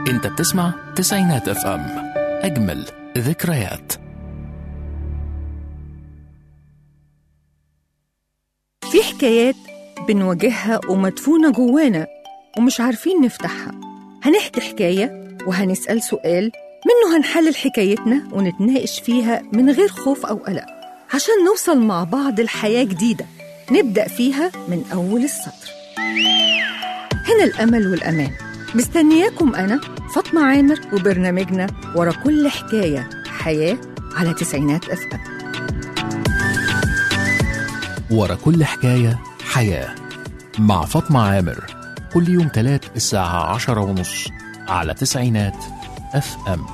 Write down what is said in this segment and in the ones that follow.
انت بتسمع تسعينات اف ام اجمل ذكريات في حكايات بنواجهها ومدفونة جوانا ومش عارفين نفتحها هنحكي حكاية وهنسأل سؤال منه هنحلل حكايتنا ونتناقش فيها من غير خوف أو قلق عشان نوصل مع بعض لحياة جديدة نبدأ فيها من أول السطر هنا الأمل والأمان مستنياكم أنا فاطمة عامر وبرنامجنا ورا كل حكاية حياة على تسعينات أف أم ورا كل حكاية حياة مع فاطمة عامر كل يوم تلات الساعة عشرة ونص على تسعينات اف ام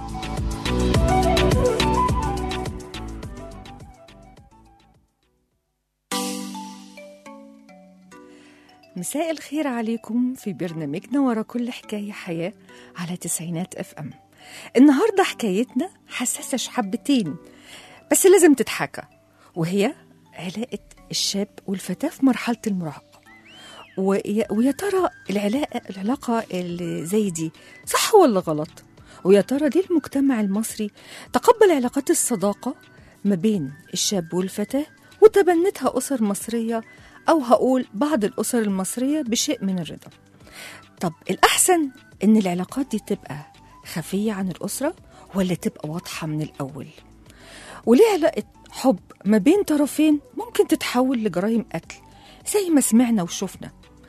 مساء الخير عليكم في برنامجنا ورا كل حكاية حياة على تسعينات اف ام النهاردة حكايتنا حساسة حبتين بس لازم تتحكى وهي علاقة الشاب والفتاة في مرحلة المراهقة ويا, ويا ترى العلاقة, العلاقة اللي زي دي صح ولا غلط ويا ترى ليه المجتمع المصري تقبل علاقات الصداقة ما بين الشاب والفتاة وتبنتها أسر مصرية أو هقول بعض الأسر المصرية بشيء من الرضا طب الأحسن إن العلاقات دي تبقى خفية عن الأسرة ولا تبقى واضحة من الأول وليه علاقة حب ما بين طرفين ممكن تتحول لجرائم قتل زي ما سمعنا وشفنا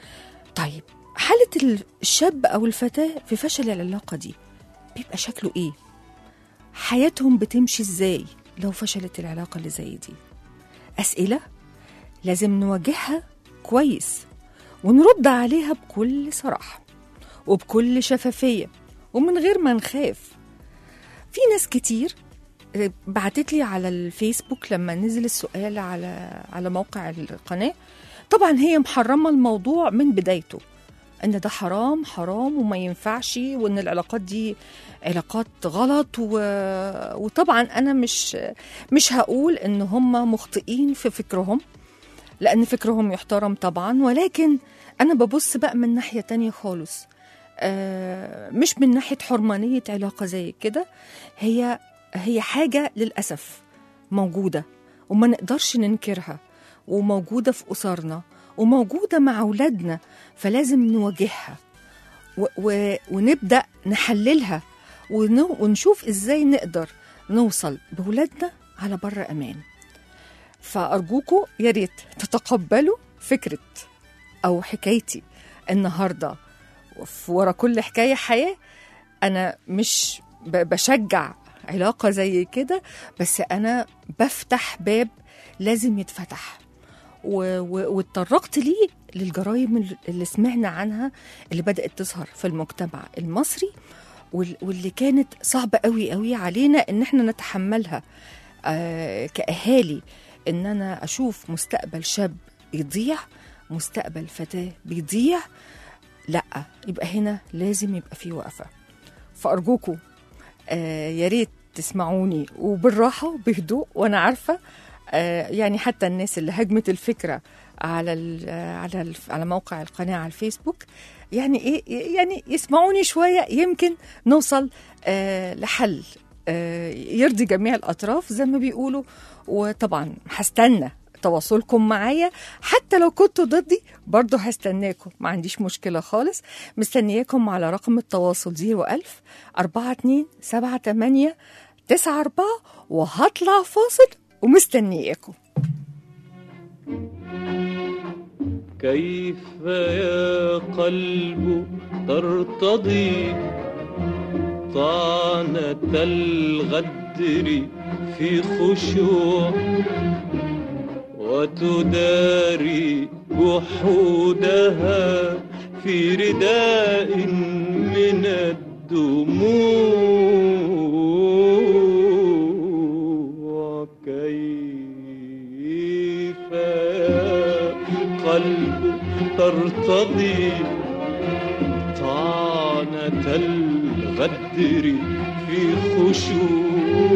طيب حالة الشاب أو الفتاة في فشل العلاقة دي بيبقى شكله إيه؟ حياتهم بتمشي إزاي لو فشلت العلاقة اللي زي دي؟ أسئلة لازم نواجهها كويس ونرد عليها بكل صراحة وبكل شفافية ومن غير ما نخاف في ناس كتير بعتت لي على الفيسبوك لما نزل السؤال على على موقع القناة طبعا هي محرمة الموضوع من بدايته ان ده حرام حرام وما ينفعش وان العلاقات دي علاقات غلط و... وطبعا انا مش مش هقول ان هم مخطئين في فكرهم لان فكرهم يحترم طبعا ولكن انا ببص بقى من ناحيه تانية خالص آه مش من ناحيه حرمانيه علاقه زي كده هي هي حاجه للاسف موجوده وما نقدرش ننكرها وموجوده في اسرنا وموجوده مع اولادنا فلازم نواجهها و و ونبدا نحللها ونو ونشوف ازاي نقدر نوصل بولادنا على بر امان فارجوكم يا ريت تتقبلوا فكره او حكايتي النهارده في ورا كل حكايه حياه انا مش بشجع علاقه زي كده بس انا بفتح باب لازم يتفتح واتطرقت ليه للجرائم اللي سمعنا عنها اللي بدات تظهر في المجتمع المصري واللي كانت صعبه قوي قوي علينا ان احنا نتحملها آه كاهالي ان انا اشوف مستقبل شاب يضيع مستقبل فتاه بيضيع لا يبقى هنا لازم يبقى في وقفه فارجوكم آه يا ريت تسمعوني وبالراحه وبهدوء وانا عارفه آه يعني حتى الناس اللي هجمت الفكره على ال على ال على موقع القناه على الفيسبوك يعني ايه يعني يسمعوني شويه يمكن نوصل آه لحل آه يرضي جميع الاطراف زي ما بيقولوا وطبعا هستنى تواصلكم معايا حتى لو كنتوا ضدي برضه هستناكم ما عنديش مشكلة خالص مستنياكم على رقم التواصل 01000 42 78 94 وهطلع فاصل ومستنياكم كيف يا قلب ترتضي طعنة الغدر في خشوع وتداري جحودها في رداء من الدموع كيف يا قلب ترتضي طعنة الغدر في خشوع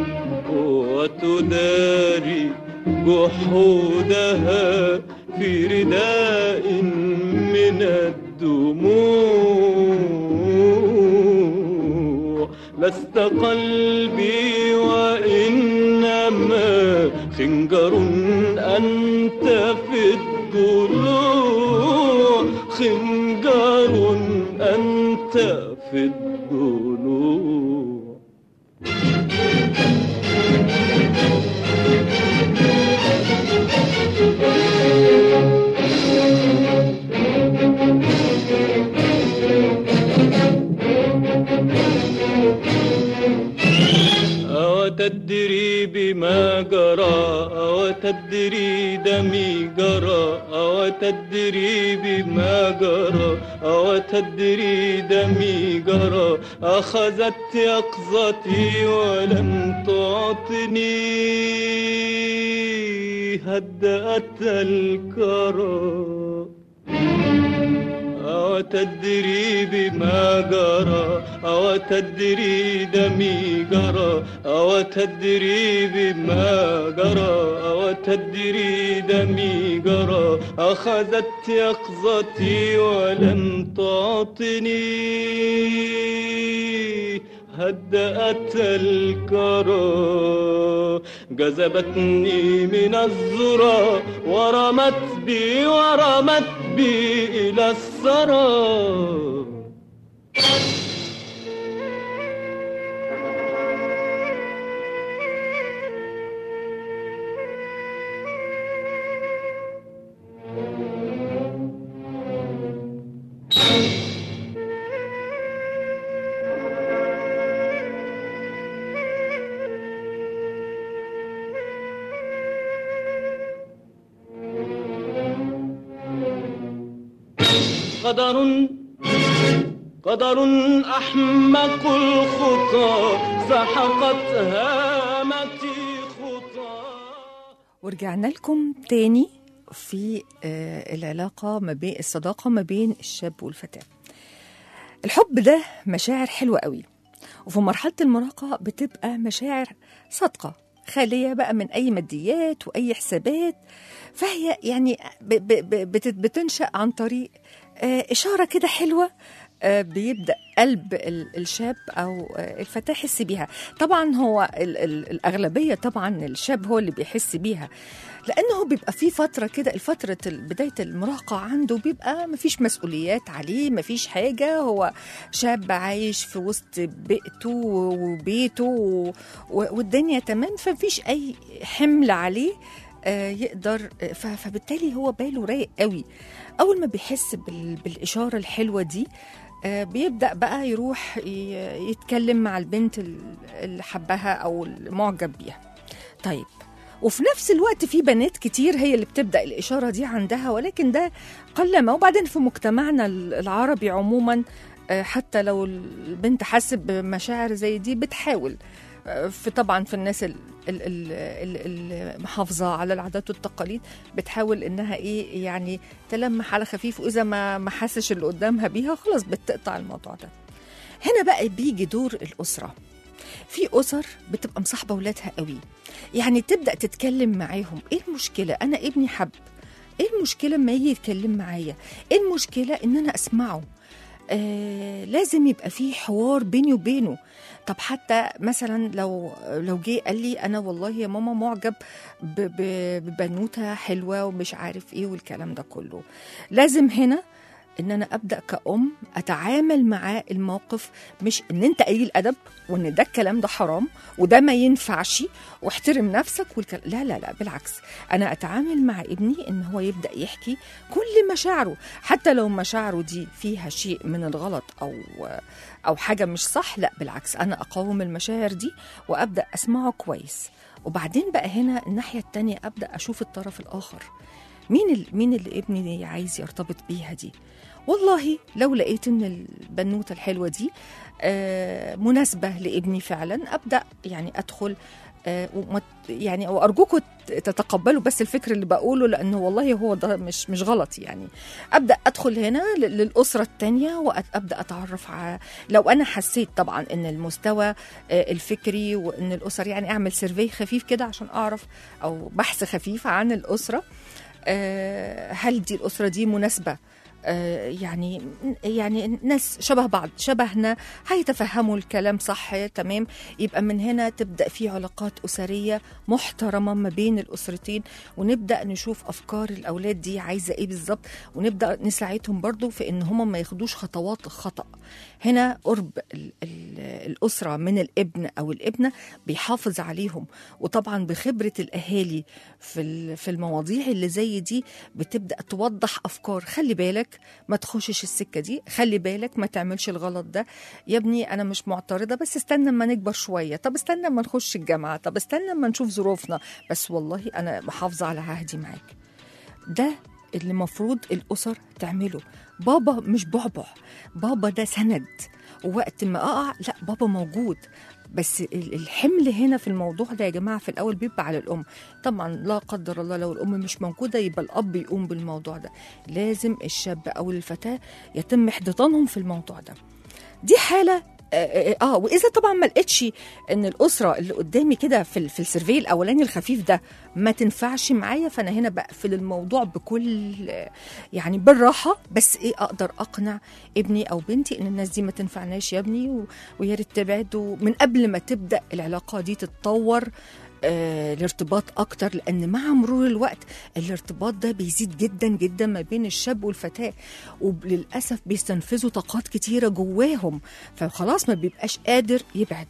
وتداري جحودها في رداء من الدموع لست قلبي وإنما خنجر أنت في الضلوع خنجر أنت في الضلوع أو تدري بما جرى أو تدري دمي جرى أو تدري بما جرى أو تدري دمي جرى أخذت يقظتي ولم تعطني هدأت الكرى أو تدري بما جرى أو تدري دمي جرى أو تدري بما جرى أو تدري دمي جرى أخذت يقظتي ولم تعطني هدأت الكرى جذبتني من الذرى ورمت بي ورمت بي إلى الثرى قدر قدر أحمق الخطى سحقت هامتي خطى ورجعنا لكم تاني في آه، العلاقة ما بين الصداقة ما بين الشاب والفتاة الحب ده مشاعر حلوة قوي وفي مرحلة المراهقة بتبقى مشاعر صادقة خالية بقى من أي ماديات وأي حسابات فهي يعني ب- ب- ب- بت- بتنشأ عن طريق آه، إشارة كده حلوة آه، بيبدأ قلب ال- الشاب أو آه، الفتاة يحس بيها طبعا هو ال- ال- الأغلبية طبعا الشاب هو اللي بيحس بيها لأنه بيبقى في فترة كده الفترة ال- بداية المراهقة عنده بيبقى مفيش مسؤوليات عليه مفيش حاجة هو شاب عايش في وسط بيئته وبيته و- و- والدنيا تمام فمفيش أي حمل عليه آه، يقدر آه، ف- فبالتالي هو باله رايق قوي اول ما بيحس بال- بالاشاره الحلوه دي آه، بيبدا بقى يروح ي- يتكلم مع البنت ال- اللي حبها او المعجب بيها طيب وفي نفس الوقت في بنات كتير هي اللي بتبدا الاشاره دي عندها ولكن ده قلما وبعدين في مجتمعنا ال- العربي عموما آه، حتى لو البنت حاسه بمشاعر زي دي بتحاول آه، في طبعا في الناس ال- ال- ال- ال- المحافظه على العادات والتقاليد بتحاول انها ايه يعني تلمح على خفيف واذا ما ما حسش اللي قدامها بيها خلاص بتقطع الموضوع ده هنا بقى بيجي دور الاسره في اسر بتبقى مصاحبه اولادها قوي يعني تبدا تتكلم معاهم ايه المشكله انا ابني حب ايه المشكله ما يجي يتكلم معايا ايه المشكله ان انا اسمعه آه لازم يبقى في حوار بيني وبينه طب حتى مثلا لو لو جه قال لي انا والله يا ماما معجب ب- ب- ببنوته حلوه ومش عارف ايه والكلام ده كله لازم هنا ان انا ابدا كأم اتعامل معاه الموقف مش ان انت قليل ادب وان ده الكلام ده حرام وده ما ينفعش واحترم نفسك والكلام لا لا لا بالعكس انا اتعامل مع ابني ان هو يبدا يحكي كل مشاعره حتى لو مشاعره دي فيها شيء من الغلط او او حاجه مش صح لا بالعكس انا اقاوم المشاعر دي وابدا اسمعه كويس وبعدين بقى هنا الناحيه التانية ابدا اشوف الطرف الاخر مين ال... مين اللي ابني عايز يرتبط بيها دي والله لو لقيت ان البنوته الحلوه دي آه، مناسبه لابني فعلا ابدا يعني ادخل آه، وما- يعني وارجوكم تتقبلوا بس الفكر اللي بقوله لانه والله هو ده مش مش غلط يعني ابدا ادخل هنا ل- للاسره الثانيه وابدا اتعرف على لو انا حسيت طبعا ان المستوى آه، الفكري وان الاسر يعني اعمل سيرفي خفيف كده عشان اعرف او بحث خفيف عن الاسره آه، هل دي الاسره دي مناسبه آه، يعني يعني ناس شبه بعض شبهنا هيتفهموا الكلام صح تمام يبقى من هنا تبدا في علاقات اسريه محترمه ما بين الاسرتين ونبدا نشوف افكار الاولاد دي عايزه ايه بالظبط ونبدا نساعدهم برضو في ان هم ما ياخدوش خطوات خطا هنا قرب ال- ال- الاسره من الابن او الابنه بيحافظ عليهم وطبعا بخبره الاهالي في ال- في المواضيع اللي زي دي بتبدا توضح افكار خلي بالك ما تخشش السكه دي خلي بالك ما تعملش الغلط ده يا ابني انا مش معترضه بس استنى اما نكبر شويه طب استنى اما نخش الجامعه طب استنى اما نشوف ظروفنا بس والله انا محافظه على عهدي معاك ده اللي المفروض الاسر تعمله بابا مش بعبع بابا ده سند ووقت ما اقع لا بابا موجود بس ال- الحمل هنا في الموضوع ده يا جماعه في الاول بيبقى على الام طبعا لا قدر الله لو الام مش موجوده يبقى الاب يقوم بالموضوع ده لازم الشاب او الفتاه يتم احتضانهم في الموضوع ده دي حاله اه, آه, آه واذا طبعا ما لقيتش ان الاسره اللي قدامي كده في ال- في السيرفي الاولاني الخفيف ده ما تنفعش معايا فانا هنا بقفل الموضوع بكل آه، يعني بالراحه بس ايه اقدر اقنع ابني او بنتي ان الناس دي ما تنفعناش يا ابني و- ويا ريت تبعدوا من قبل ما تبدا العلاقه دي تتطور آه، الارتباط اكتر لان مع مرور الوقت الارتباط ده بيزيد جدا جدا ما بين الشاب والفتاه وللاسف بيستنفذوا طاقات كتيره جواهم فخلاص ما بيبقاش قادر يبعد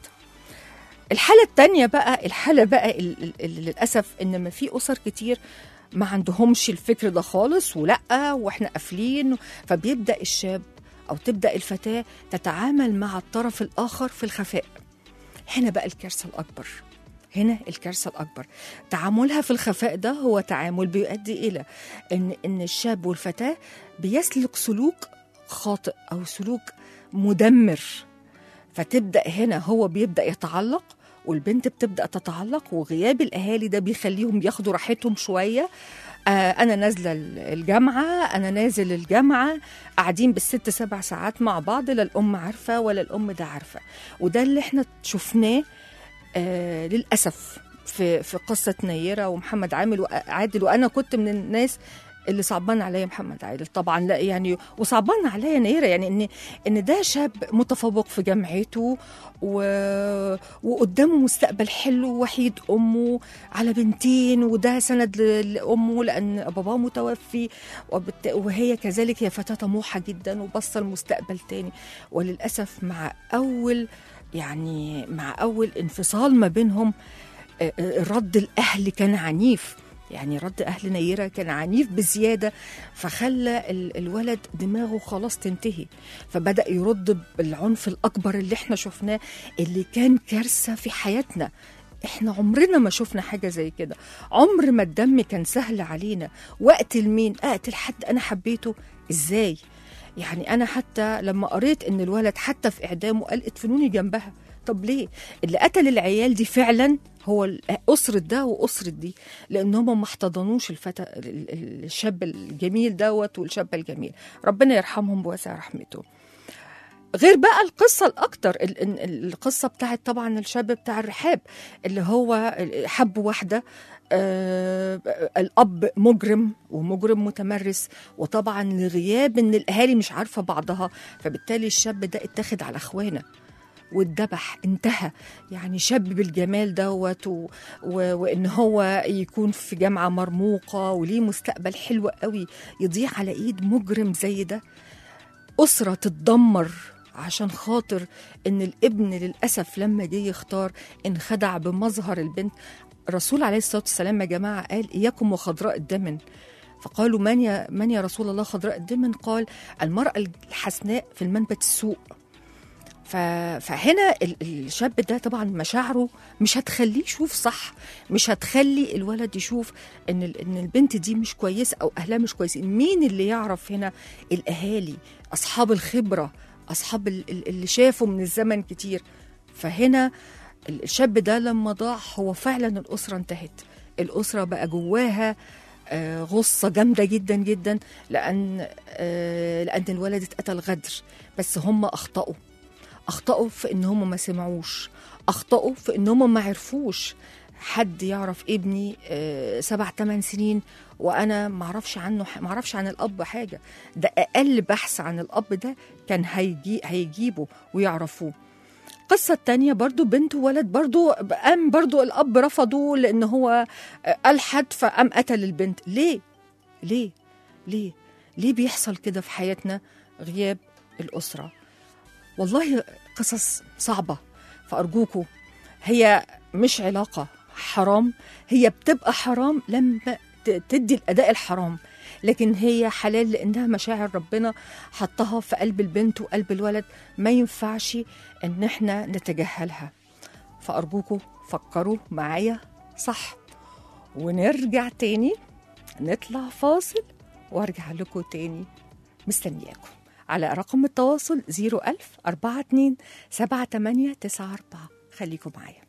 الحاله التانية بقى الحاله بقى ال- ال- ال- للاسف ان ما في اسر كتير ما عندهمش الفكر ده خالص ولا واحنا قافلين فبيبدا الشاب او تبدا الفتاه تتعامل مع الطرف الاخر في الخفاء هنا بقى الكارثه الاكبر هنا الكارثه الاكبر تعاملها في الخفاء ده هو تعامل بيؤدي الى ان ان الشاب والفتاه بيسلك سلوك خاطئ او سلوك مدمر فتبدا هنا هو بيبدا يتعلق والبنت بتبدا تتعلق وغياب الاهالي ده بيخليهم ياخدوا راحتهم شويه آه انا نازله الجامعه انا نازل الجامعه قاعدين بالست سبع ساعات مع بعض لا الام عارفه ولا الام ده عارفه وده اللي احنا شفناه آه للاسف في في قصه نيره ومحمد عامل وعادل وانا كنت من الناس اللي صعبان عليا محمد عادل طبعا لا يعني وصعبان عليا نيره يعني ان ان ده شاب متفوق في جامعته و... وقدامه مستقبل حلو وحيد امه على بنتين وده سند ل- لامه لان باباه متوفي وبالت... وهي كذلك هي فتاه طموحه جدا وبصه المستقبل تاني وللاسف مع اول يعني مع اول انفصال ما بينهم آه، آه، رد الاهل كان عنيف يعني رد اهل نيره كان عنيف بزياده فخلى ال- الولد دماغه خلاص تنتهي فبدا يرد بالعنف الاكبر اللي احنا شفناه اللي كان كارثه في حياتنا احنا عمرنا ما شفنا حاجه زي كده عمر ما الدم كان سهل علينا واقتل مين اقتل حد انا حبيته ازاي يعني انا حتى لما قريت ان الولد حتى في اعدامه قال ادفنوني جنبها طب ليه اللي قتل العيال دي فعلا هو ال- أسرة ده وأسرة دي لأن هم ما احتضنوش الفتى ال- ال- الشاب الجميل دوت والشابة الجميل ربنا يرحمهم بواسع رحمته غير بقى القصة الأكتر ال- ال- القصة بتاعت طبعا الشاب بتاع الرحاب اللي هو حب واحدة آه الأب مجرم ومجرم متمرس وطبعا لغياب إن الأهالي مش عارفة بعضها فبالتالي الشاب ده اتاخد على إخوانه واتذبح انتهى يعني شاب بالجمال دوت و... و... وان هو يكون في جامعه مرموقه وليه مستقبل حلو قوي يضيع على ايد مجرم زي ده اسره تتدمر عشان خاطر ان الابن للاسف لما جه يختار انخدع بمظهر البنت الرسول عليه الصلاه والسلام يا جماعه قال اياكم وخضراء الدمن فقالوا من يا من يا رسول الله خضراء الدمن قال المراه الحسناء في المنبت السوء ف... فهنا ال- الشاب ده طبعا مشاعره مش هتخليه يشوف صح مش هتخلي الولد يشوف ان ال... ان البنت دي مش كويسه او اهلها مش كويسين مين اللي يعرف هنا الاهالي اصحاب الخبره اصحاب ال- ال- اللي شافوا من الزمن كتير فهنا ال- الشاب ده لما ضاع هو فعلا الاسره انتهت الاسره بقى جواها آه، غصه جامده جدا جدا لان آه، لان الولد اتقتل غدر بس هم اخطاوا اخطاوا في ان هم ما سمعوش اخطاوا في ان هم ما عرفوش حد يعرف ابني آه، سبع ثمان سنين وانا ما اعرفش عنه ما اعرفش عن الاب حاجه ده اقل بحث عن الاب ده كان هيجي هيجيبه ويعرفوه القصة التانية برضو بنت وولد برضو قام برضو الأب رفضه لأن هو ألحد فقام قتل البنت ليه؟ ليه؟ ليه؟ ليه بيحصل كده في حياتنا غياب الأسرة؟ والله قصص صعبة فأرجوكوا هي مش علاقة حرام هي بتبقى حرام لما ت- تدي الأداء الحرام لكن هي حلال لأنها مشاعر ربنا حطها في قلب البنت وقلب الولد ما ينفعش إن احنا نتجاهلها فأرجوكوا فكروا معايا صح ونرجع تاني نطلع فاصل وارجع لكم تاني مستنياكم على رقم التواصل 01000 42 78 94 خليكم معايا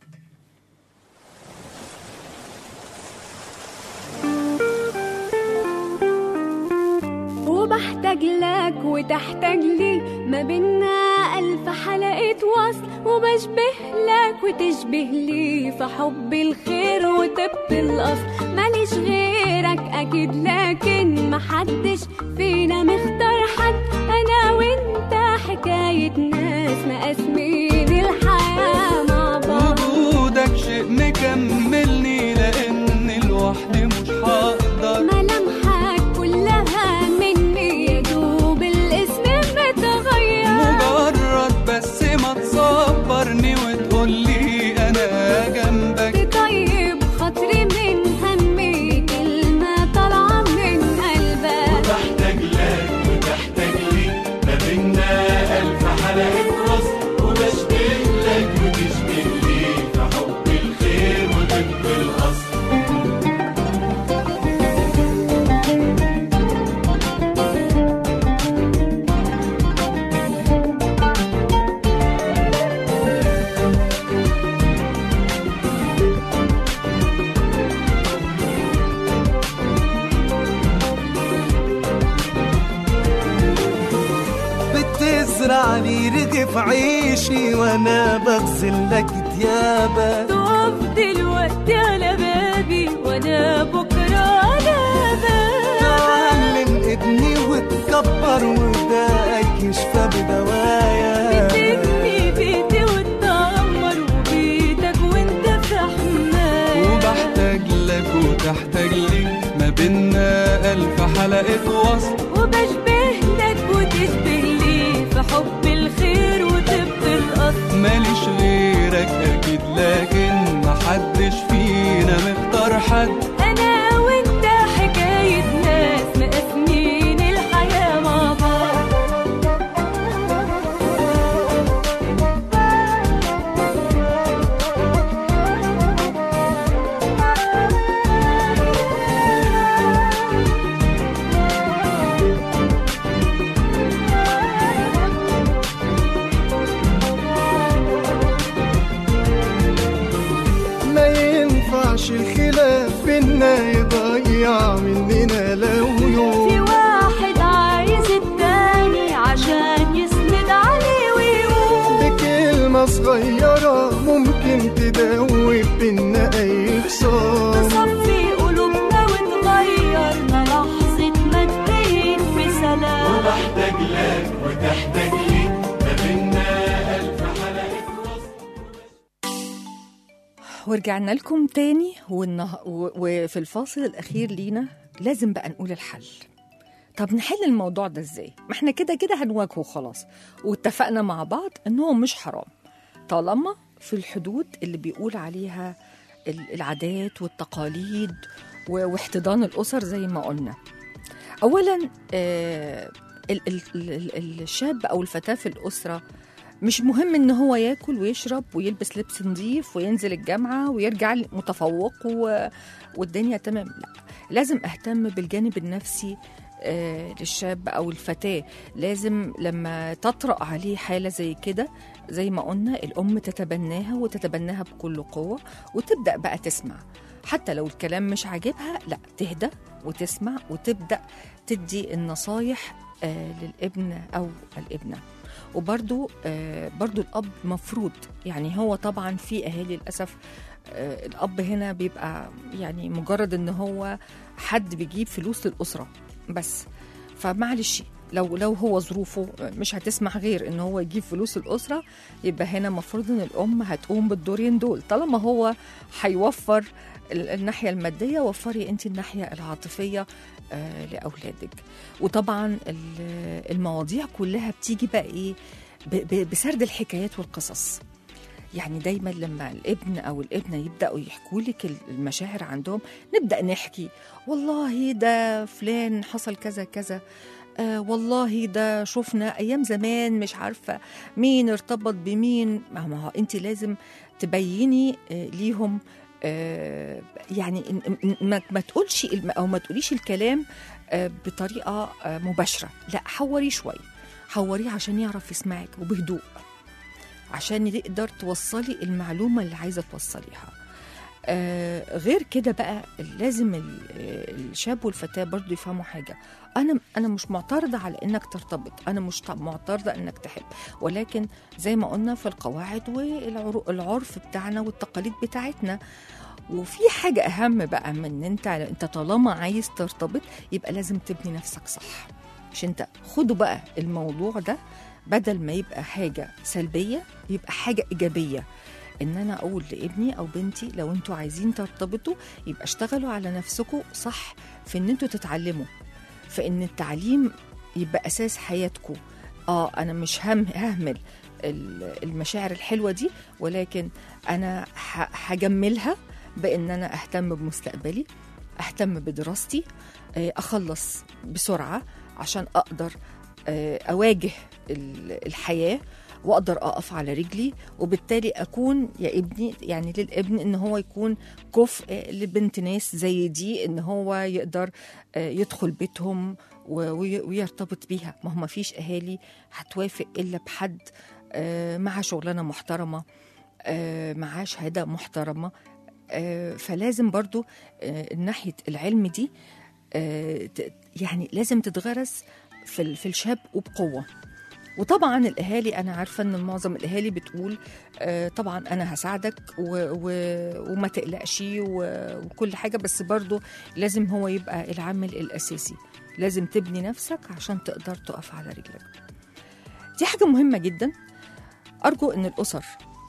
وبحتاج لك وتحتاج لي ما بينا ألف حلقة وصل وبشبه لك وتشبه لي في حب الخير وطب الأصل ماليش غيرك أكيد لكن محدش فينا مختار حد أنا وأنت حكاية ناس مقاسمين الحياة مع بعض وجودك شيء مكملني لان لوحدي مش هقدر ملامحك كلها مني يا دوب الاسم متغير مجرد بس ما تصبرني وتقولي انا جنبك تطيب خاطري من همي كلمة طالعة من قلبك بحتاج لك وتحتاج لي ما بينا ألف حلقة وصل وبشبه لك وتشبه لي في حب الخير وطب الأصل بتزرع لي رغف عيشي وانا بغسل لك ديابك تقف دلوقتي على بابي وانا بكرة على بابك تعلم ابني وتكبر وداك يشفى بدوايا تبني بيتي وتدمر وبيتك وانت في حماية وبحتاج لك وتحتاج لي ما بينا ألف حلقة وصل وبشبه لك وتشبه لي في حب الخير وطب الأصل ماليش غيرك أكيد لكن محدش فينا مختار حد أنا وأنت حكاية ناس مقاسمين الحياة مع بعض ما ينفعش الخلاف بينا يضيع مننا لو يوم في واحد عايز التاني عشان يسند عليه ويقوم بكلمة صغيرة ممكن تدوب بينا أي خصام تصفي قلوبنا وتغيرنا لحظة ما تبين في سلام بحتاج لك وتحتاج لي ما بينا ألف حلقة وصل ورجعنا لكم تاني والنه... و... وفي الفاصل الأخير لينا لازم بقى نقول الحل طب نحل الموضوع ده ازاي؟ ما احنا كده كده هنواجهه خلاص واتفقنا مع بعض ان هو مش حرام طالما في الحدود اللي بيقول عليها ال- العادات والتقاليد و- واحتضان الأسر زي ما قلنا أولا آه ال- ال- ال- الشاب أو الفتاة في الأسرة مش مهم ان هو ياكل ويشرب ويلبس لبس نظيف وينزل الجامعه ويرجع متفوق و... والدنيا تمام لا لازم اهتم بالجانب النفسي آه للشاب او الفتاه لازم لما تطرأ عليه حاله زي كده زي ما قلنا الام تتبناها وتتبناها بكل قوه وتبدا بقى تسمع حتى لو الكلام مش عاجبها لا تهدى وتسمع وتبدا تدي النصايح آه للابن او الابنه وبرضو آه برضو الاب مفروض يعني هو طبعا في اهالي للاسف آه الاب هنا بيبقى يعني مجرد ان هو حد بيجيب فلوس للاسره بس فمعلش لو لو هو ظروفه مش هتسمح غير ان هو يجيب فلوس الاسره يبقى هنا المفروض ان الام هتقوم بالدورين دول طالما هو هيوفر ال- الناحيه الماديه وفري انت الناحيه العاطفيه آه لاولادك وطبعا ال- المواضيع كلها بتيجي بقى ايه ب- ب- بسرد الحكايات والقصص يعني دايما لما الابن او الابنه يبداوا يحكوا لك المشاعر عندهم نبدا نحكي والله ده فلان حصل كذا كذا آه والله ده شفنا ايام زمان مش عارفه مين ارتبط بمين ما ما هو انت لازم تبيني آه ليهم آه يعني إن- إن- ما, ما تقولش الم- او ما تقوليش الكلام آه بطريقه آه مباشره لا حوريه شويه حوريه عشان يعرف يسمعك وبهدوء عشان يقدر توصلي المعلومه اللي عايزه توصليها آه غير كده بقى لازم ال- آه، الشاب والفتاه برضو يفهموا حاجه انا انا مش معترضه على انك ترتبط انا مش ط- معترضه انك تحب ولكن زي ما قلنا في القواعد والعرف بتاعنا والتقاليد بتاعتنا وفي حاجه اهم بقى من ان انت انت طالما عايز ترتبط يبقى لازم تبني نفسك صح مش انت خدوا بقى الموضوع ده بدل ما يبقى حاجه سلبيه يبقى حاجه ايجابيه ان انا اقول لابني او بنتي لو انتوا عايزين ترتبطوا يبقى اشتغلوا على نفسكم صح في ان انتوا تتعلموا في ان التعليم يبقى اساس حياتكم اه انا مش هم ههمل ال- المشاعر الحلوه دي ولكن انا ه- هجملها بان انا اهتم بمستقبلي اهتم بدراستي آه، اخلص بسرعه عشان اقدر آه، اواجه ال- الحياه واقدر اقف على رجلي وبالتالي اكون يا ابني يعني للابن ان هو يكون كفء لبنت ناس زي دي ان هو يقدر آه، يدخل بيتهم و- وي- ويرتبط بيها ما هو ما فيش اهالي هتوافق الا بحد آه، معاه شغلانه محترمه آه، معاه شهاده محترمه آه، فلازم برضو آه، ناحيه العلم دي آه، ت- يعني لازم تتغرس في ال- في الشاب وبقوه وطبعا الاهالي انا عارفه ان معظم الاهالي بتقول آه، طبعا انا هساعدك و و وما تقلقش و- وكل حاجه بس برضو لازم هو يبقى العامل الاساسي لازم تبني نفسك عشان تقدر تقف على رجلك دي حاجه مهمه جدا ارجو ان الاسر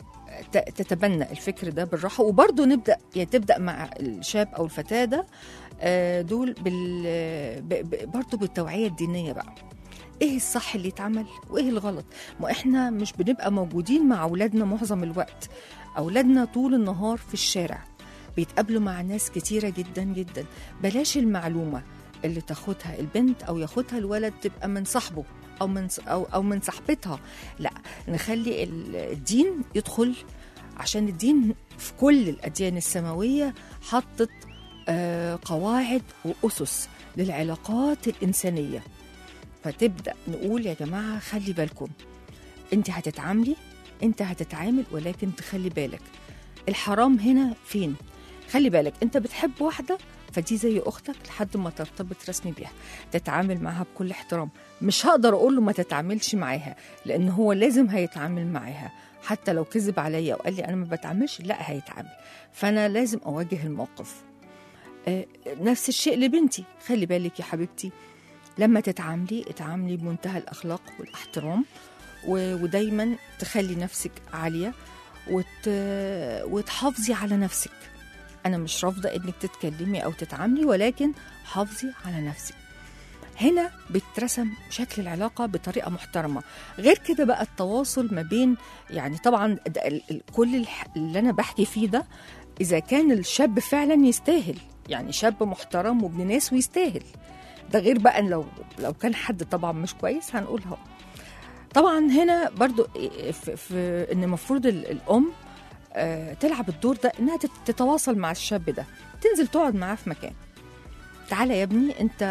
ت- تتبنى الفكر ده بالراحه وبرضه نبدا يعني تبدا مع الشاب او الفتاه ده آه، دول بال ب- ب- برضه بالتوعيه الدينيه بقى ايه الصح اللي يتعمل وايه الغلط ما احنا مش بنبقى موجودين مع اولادنا معظم الوقت اولادنا طول النهار في الشارع بيتقابلوا مع ناس كتيرة جدا جدا بلاش المعلومة اللي تاخدها البنت أو ياخدها الولد تبقى من صاحبه أو من أو أو من صاحبتها لا نخلي ال- الدين يدخل عشان الدين في كل الأديان السماوية حطت آه، قواعد وأسس للعلاقات الإنسانية فتبدأ نقول يا جماعة خلي بالكم انت هتتعاملي انت هتتعامل ولكن تخلي بالك الحرام هنا فين خلي بالك انت بتحب واحده فدي زي اختك لحد ما ترتبط رسمي بيها تتعامل معاها بكل احترام مش هقدر اقول له ما تتعاملش معاها لان هو لازم هيتعامل معاها حتى لو كذب عليا وقال لي انا ما بتعاملش لا هيتعامل فانا لازم اواجه الموقف آه، نفس الشيء لبنتي خلي بالك يا حبيبتي لما تتعاملي اتعاملي بمنتهى الاخلاق والاحترام و- ودايما تخلي نفسك عاليه وت... وتحافظي على نفسك انا مش رافضه انك تتكلمي او تتعاملي ولكن حافظي على نفسك هنا بترسم شكل العلاقة بطريقة محترمة غير كده بقى التواصل ما بين يعني طبعا ده ال- ال- كل الح- اللي أنا بحكي فيه ده إذا كان الشاب فعلا يستاهل يعني شاب محترم وابن ناس ويستاهل ده غير بقى إن لو لو كان حد طبعا مش كويس هنقولها طبعا هنا برضو في, في ان المفروض ال- الام آه، تلعب الدور ده انها تت- تتواصل مع الشاب ده تنزل تقعد معاه في مكان تعالى يا ابني انت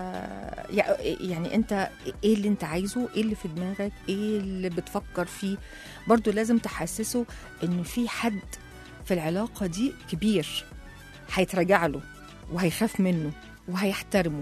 يع- يعني انت ايه اللي انت عايزه ايه اللي في دماغك ايه اللي بتفكر فيه برضو لازم تحسسه ان في حد في العلاقة دي كبير هيتراجع له وهيخاف منه وهيحترمه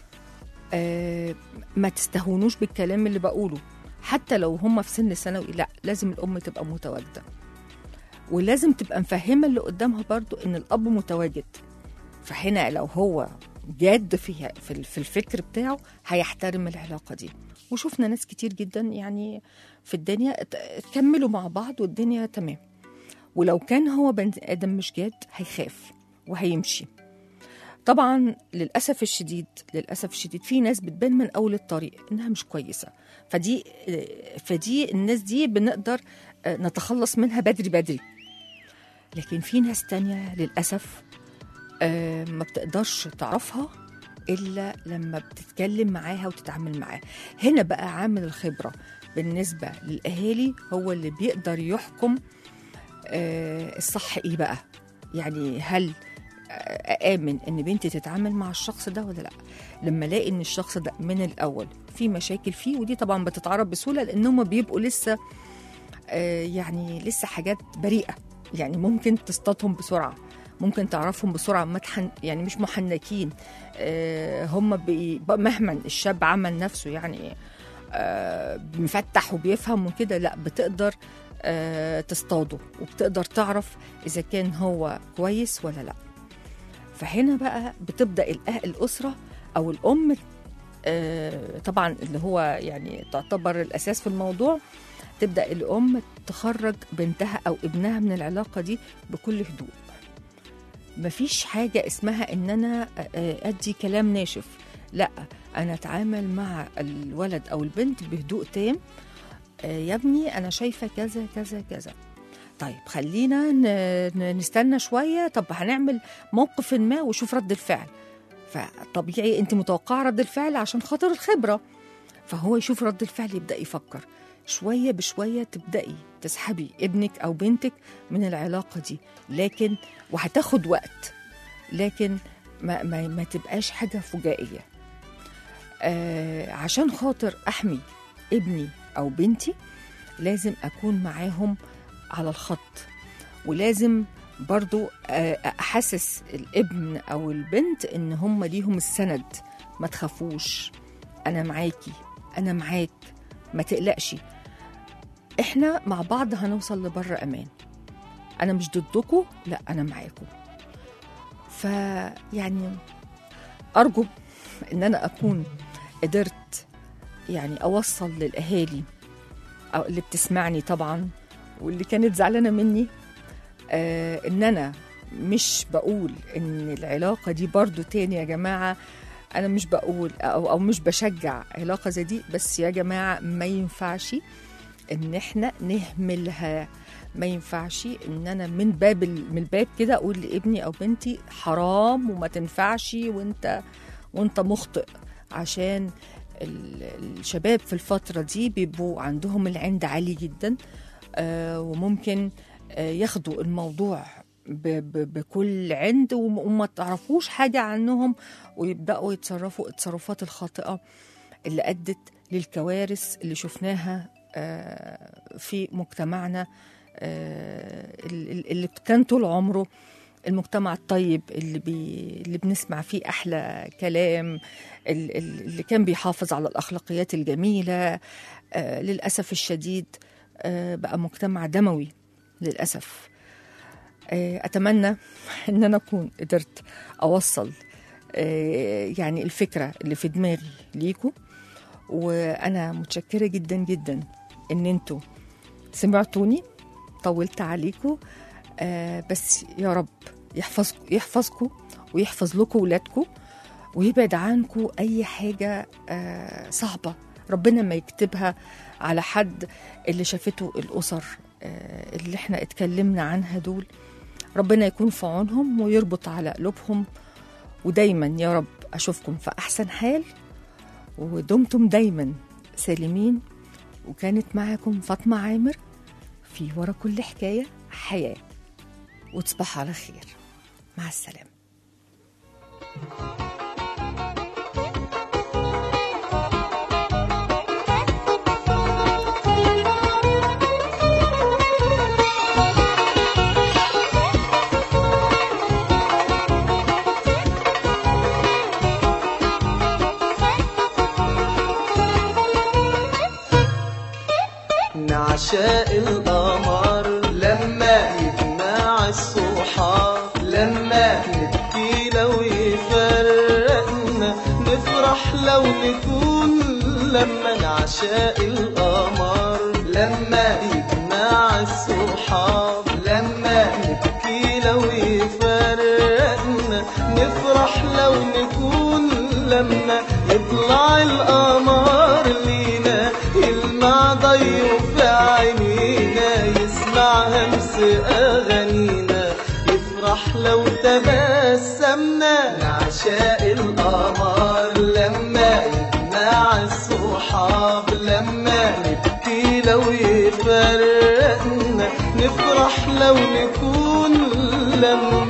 آه ما تستهونوش بالكلام اللي بقوله حتى لو هم في سن ثانوي لا لازم الام تبقى متواجده ولازم تبقى مفهمه اللي قدامها برضو ان الاب متواجد فهنا لو هو جاد فيها في ال- في الفكر بتاعه هيحترم العلاقه دي وشفنا ناس كتير جدا يعني في الدنيا ات- اتكملوا مع بعض والدنيا تمام ولو كان هو بني ادم مش جاد هيخاف وهيمشي طبعا للاسف الشديد للاسف الشديد في ناس بتبان من اول الطريق انها مش كويسه فدي فدي الناس دي بنقدر آه، نتخلص منها بدري بدري لكن في ناس تانية للأسف آه، ما بتقدرش تعرفها إلا لما بتتكلم معاها وتتعامل معاها هنا بقى عامل الخبرة بالنسبة للأهالي هو اللي بيقدر يحكم آه، الصح إيه بقى يعني هل آه، آمن إن بنتي تتعامل مع الشخص ده ولا لأ لما الاقي إن الشخص ده من الأول في مشاكل فيه ودي طبعا بتتعرف بسهولة لأنهم بيبقوا لسه آه، يعني لسه حاجات بريئة يعني ممكن تصطادهم بسرعة ممكن تعرفهم بسرعة متحن يعني مش محنكين آه، هم بي مهما الشاب عمل نفسه يعني آه، مفتح وبيفهم وكده لا بتقدر آه، تصطاده وبتقدر تعرف إذا كان هو كويس ولا لا فهنا بقى بتبدأ الأه- الأسرة أو الأم آه، طبعا اللي هو يعني تعتبر الأساس في الموضوع تبدا الام تخرج بنتها او ابنها من العلاقه دي بكل هدوء مفيش حاجه اسمها ان انا آه، ادي كلام ناشف لا انا اتعامل مع الولد او البنت بهدوء تام آه، يا ابني انا شايفه كذا كذا كذا طيب خلينا ن- ن- نستنى شويه طب هنعمل موقف ما وشوف رد الفعل فطبيعي انت متوقعه رد الفعل عشان خاطر الخبره فهو يشوف رد الفعل يبدا يفكر شويه بشويه تبداي تسحبي ابنك او بنتك من العلاقه دي لكن وهتاخد وقت لكن ما, ما, ما تبقاش حاجه فجائيه آه عشان خاطر احمي ابني او بنتي لازم اكون معاهم على الخط ولازم برضو آه، احسس الابن او البنت ان هم ليهم السند ما تخافوش انا معاكي انا معاك ما تقلقش احنا مع بعض هنوصل لبر امان انا مش ضدكم لا انا معاكم فيعني ارجو ان انا اكون قدرت يعني اوصل للاهالي او اللي بتسمعني طبعا واللي كانت زعلانه مني آه ان انا مش بقول ان العلاقه دي برضو تاني يا جماعه انا مش بقول او او مش بشجع علاقه زي دي بس يا جماعه ما ينفعش ان احنا نهملها ما ينفعش ان انا من باب ال- من الباب كده اقول لابني او بنتي حرام وما تنفعش وانت وانت مخطئ عشان ال- الشباب في الفترة دي بيبقوا عندهم العند عالي جدا آه، وممكن آه، ياخدوا الموضوع ب- ب- بكل عند وم- وما تعرفوش حاجة عنهم ويبدأوا يتصرفوا التصرفات الخاطئة اللي أدت للكوارث اللي شفناها آه، في مجتمعنا آه، ال- ال- اللي كان طول عمره المجتمع الطيب اللي بي اللي بنسمع فيه احلى كلام ال- ال- اللي كان بيحافظ على الاخلاقيات الجميله آه للاسف الشديد آه بقى مجتمع دموي للاسف آه اتمنى ان انا اكون قدرت اوصل آه يعني الفكره اللي في دماغي ليكم وانا متشكره جدا جدا ان انتوا سمعتوني طولت عليكم آه بس يا رب يحفظكم يحفظكم ويحفظ لكم ولادكم ويبعد عنكم اي حاجه آه صعبه ربنا ما يكتبها على حد اللي شافته الاسر آه اللي احنا اتكلمنا عنها دول ربنا يكون في عونهم ويربط على قلوبهم ودايما يا رب اشوفكم في احسن حال ودمتم دايما سالمين وكانت معاكم فاطمه عامر في ورا كل حكايه حياه وتصبحوا على خير مع السلامه عشاق القمر لما يجمع الصحاب لما نبكي لو يفرقنا نفرح لو نكون لما نعشاق القمر لما يجمع الصحاب لما نبكي لو يفرقنا نفرح لو نكون لما يطلع القمر لينا يلمع ضيه في عينينا يسمع همس أغانينا يفرح لو تبسمنا لعشاق القمر لما يجمع الصحاب لما نبكي لو يفرقنا نفرح لو نكون لما